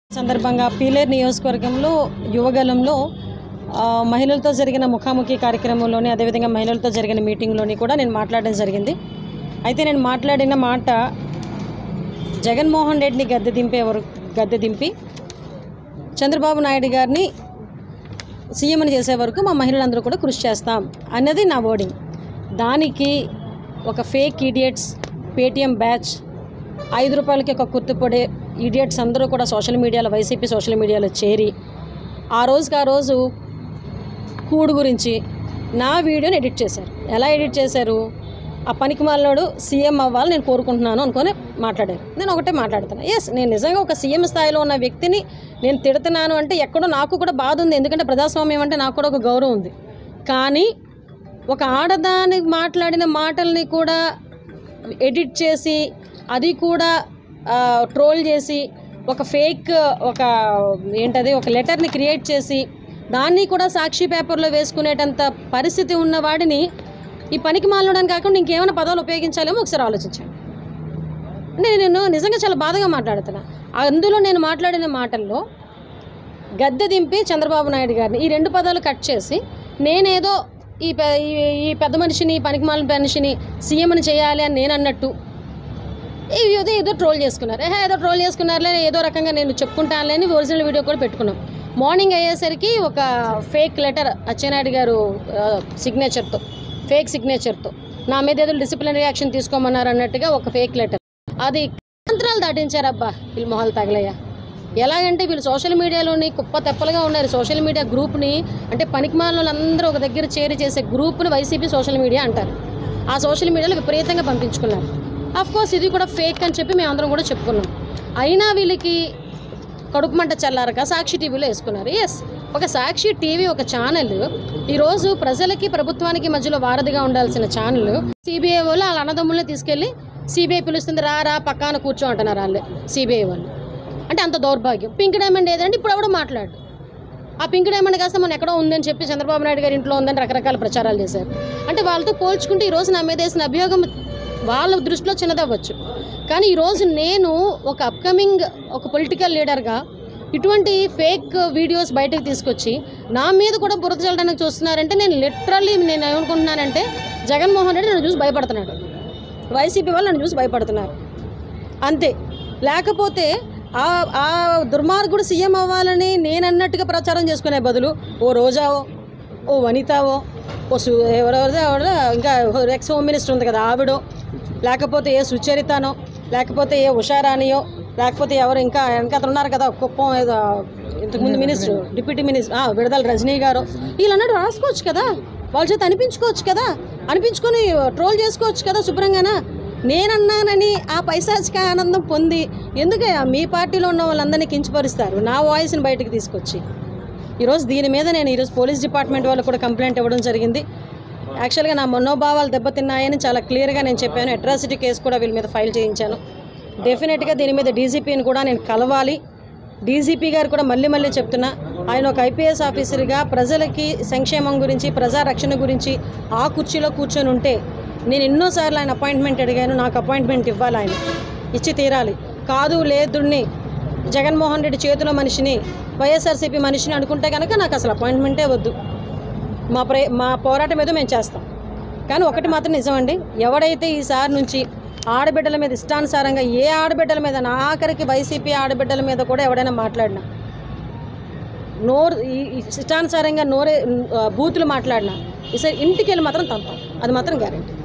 సందర్భంగా పీలేరు నియోజకవర్గంలో యువగలంలో ఆ, మహిళలతో జరిగిన ముఖాముఖి కార్యక్రమంలోని అదేవిధంగా మహిళలతో జరిగిన మీటింగ్లోని కూడా నేను మాట్లాడడం జరిగింది అయితే నేను మాట్లాడిన మాట జగన్మోహన్ రెడ్డిని గద్దె దింపే వరకు గద్దె దింపి చంద్రబాబు నాయుడు గారిని సీఎంని చేసే వరకు మా మహిళలందరూ కూడా కృషి చేస్తాం అన్నది నా వర్డింగ్ దానికి ఒక ఫేక్ ఈడియట్స్ పేటిఎం బ్యాచ్ ఐదు రూపాయలకి ఒక కుర్తుపడే ఈడియట్స్ అందరూ కూడా సోషల్ మీడియాలో వైసీపీ సోషల్ మీడియాలో చేరి ఆ రోజుకి ఆ రోజు కూడు గురించి నా వీడియోని ఎడిట్ చేశారు ఎలా ఎడిట్ చేశారు ఆ పనికి మాలోడు సీఎం అవ్వాలి నేను కోరుకుంటున్నాను అనుకొని మాట్లాడారు నేను ఒకటే మాట్లాడుతాను ఎస్ నేను నిజంగా ఒక సీఎం స్థాయిలో ఉన్న వ్యక్తిని నేను తిడుతున్నాను అంటే ఎక్కడో నాకు కూడా బాధ ఉంది ఎందుకంటే ప్రజాస్వామ్యం అంటే నాకు కూడా ఒక గౌరవం ఉంది కానీ ఒక ఆడదాని మాట్లాడిన మాటల్ని కూడా ఎడిట్ చేసి అది కూడా ట్రోల్ చేసి ఒక ఫేక్ ఒక ఏంటది ఒక లెటర్ని క్రియేట్ చేసి దాన్ని కూడా సాక్షి పేపర్లో వేసుకునేటంత పరిస్థితి ఉన్న వాడిని ఈ పనికి మాలడానికి కాకుండా ఇంకేమైనా పదాలు ఉపయోగించాలేమో ఒకసారి ఆలోచించాను అంటే నేను నిజంగా చాలా బాధగా మాట్లాడుతున్నా అందులో నేను మాట్లాడిన మాటల్లో గద్దె దింపి చంద్రబాబు నాయుడు గారిని ఈ రెండు పదాలు కట్ చేసి నేనేదో ఈ పె ఈ- ఈ పెద్ద మనిషిని ఈ పనికిమాలిన మనిషిని సీఎంని చేయాలి అని నేను అన్నట్టు ఈ ఏదో ఏదో ట్రోల్ చేసుకున్నారు ఏహే ఏదో ట్రోల్ చేసుకున్నారులే ఏదో రకంగా నేను చెప్పుకుంటానులే అని ఒరిజినల్ వీడియో కూడా పెట్టుకున్నాం మార్నింగ్ అయ్యేసరికి ఒక ఫేక్ లెటర్ అచ్చెన్నాయుడు గారు సిగ్నేచర్తో ఫేక్ సిగ్నేచర్తో నా మీద ఏదో డిసిప్లినరీ యాక్షన్ తీసుకోమన్నారు అన్నట్టుగా ఒక ఫేక్ లెటర్ అది మంత్రాలు దాటించారబ్బా వీళ్ళు మొహాలు తగలయ్యా ఎలాగంటే వీళ్ళు సోషల్ మీడియాలోని కుప్ప తెప్పలుగా ఉన్నారు సోషల్ మీడియా గ్రూప్ని అంటే పనికిమాల అందరూ ఒక దగ్గర చేరి చేసే గ్రూప్ని వైసీపీ సోషల్ మీడియా అంటారు ఆ సోషల్ మీడియాలో విపరీతంగా పంపించుకున్నారు అఫ్ కోర్స్ ఇది కూడా ఫేక్ అని చెప్పి మేము అందరం కూడా చెప్పుకున్నాం అయినా వీళ్ళకి కడుపు మంట చల్లారక సాక్షి టీవీలో వేసుకున్నారు ఎస్ ఒక సాక్షి టీవీ ఒక ఛానల్ ఈరోజు ప్రజలకి ప్రభుత్వానికి మధ్యలో వారధిగా ఉండాల్సిన ఛానల్ సిబిఐ వాళ్ళు వాళ్ళ అన్నదమ్ముల్ని తీసుకెళ్ళి సిబిఐ పిలుస్తుంది రా రా పక్కన కూర్చో అంటున్నారు వాళ్ళే సిబిఐ వాళ్ళు అంటే అంత దౌర్భాగ్యం పింక్ డైమండ్ ఏదంటే ఇప్పుడు ఎవడో మాట్లాడు ఆ పింక్ డైమండ్ కాస్త మనం ఎక్కడో ఉందని చెప్పి చంద్రబాబు నాయుడు గారి ఇంట్లో ఉందని రకరకాల ప్రచారాలు చేశారు అంటే వాళ్ళతో పోల్చుకుంటే ఈ రోజు నా మీద వేసిన అభియోగం వాళ్ళ దృష్టిలో చిన్నదవ్వచ్చు కానీ ఈరోజు నేను ఒక అప్కమింగ్ ఒక పొలిటికల్ లీడర్గా ఇటువంటి ఫేక్ వీడియోస్ బయటకు తీసుకొచ్చి నా మీద కూడా బురద చల్లడానికి చూస్తున్నారంటే నేను లిటరల్లీ నేను ఏమనుకుంటున్నానంటే జగన్మోహన్ రెడ్డి నన్ను చూసి భయపడుతున్నాడు వైసీపీ వాళ్ళు నన్ను చూసి భయపడుతున్నారు అంతే లేకపోతే ఆ ఆ దుర్మార్గుడు సీఎం అవ్వాలని నేను అన్నట్టుగా ప్రచారం చేసుకునే బదులు ఓ రోజావో ఓ వనితావో ఓ సు ఎవరెవరిదో ఎవరో ఇంకా ఎక్స్ హోమ్ మినిస్టర్ ఉంది కదా ఆవిడో లేకపోతే ఏ సుచరితనో లేకపోతే ఏ ఉషారాణియో లేకపోతే ఎవరు ఇంకా ఇంకా అతను ఉన్నారు కదా కుప్పం ఏదో ఇంతకుముందు మినిస్టర్ డిప్యూటీ మినిస్టర్ ఆ, విడుదల రజనీ గారు వీళ్ళన్నట్టు రాసుకోవచ్చు కదా వాళ్ళ చేత అనిపించుకోవచ్చు కదా అనిపించుకొని ట్రోల్ చేసుకోవచ్చు కదా శుభ్రంగానా నేనన్నానని ఆ పైశాచిక ఆనందం పొంది ఎందుకయ్యా మీ పార్టీలో ఉన్న వాళ్ళందరినీ కించపరుస్తారు నా వాయిస్ని బయటకు తీసుకొచ్చి ఈరోజు దీని మీద నేను ఈరోజు పోలీస్ డిపార్ట్మెంట్ వాళ్ళు కూడా కంప్లైంట్ ఇవ్వడం జరిగింది యాక్చువల్గా నా మనోభావాలు దెబ్బతిన్నాయని చాలా క్లియర్గా నేను చెప్పాను అట్రాసిటీ కేసు కూడా వీళ్ళ మీద ఫైల్ చేయించాను డెఫినెట్గా దీని మీద డీజీపీని కూడా నేను కలవాలి డీజీపీ గారు కూడా మళ్ళీ మళ్ళీ చెప్తున్నా ఆయన ఒక ఐపీఎస్ ఆఫీసర్గా ప్రజలకి సంక్షేమం గురించి ప్రజా రక్షణ గురించి ఆ కుర్చీలో కూర్చొని ఉంటే నేను ఎన్నోసార్లు ఆయన అపాయింట్మెంట్ అడిగాను నాకు అపాయింట్మెంట్ ఇవ్వాలి ఆయన ఇచ్చి తీరాలి కాదు లేదుడిని జగన్మోహన్ రెడ్డి చేతిలో మనిషిని వైఎస్ఆర్సీపీ మనిషిని అనుకుంటే కనుక నాకు అసలు అపాయింట్మెంటే వద్దు మా ప్రే మా పోరాటం ఏదో మేము చేస్తాం కానీ ఒకటి మాత్రం నిజమండి ఎవడైతే ఈసారి నుంచి ఆడబిడ్డల మీద ఇష్టానుసారంగా ఏ ఆడబిడ్డల మీద నా ఆఖరికి వైసీపీ ఆడబిడ్డల మీద కూడా ఎవడైనా మాట్లాడినా నోరు ఈ ఈ ఇష్టానుసారంగా నోరే ఆ, బూతులు మాట్లాడినా ఈసారి ఇంటికి వెళ్ళి మాత్రం తంపాం అది మాత్రం గ్యారంటీ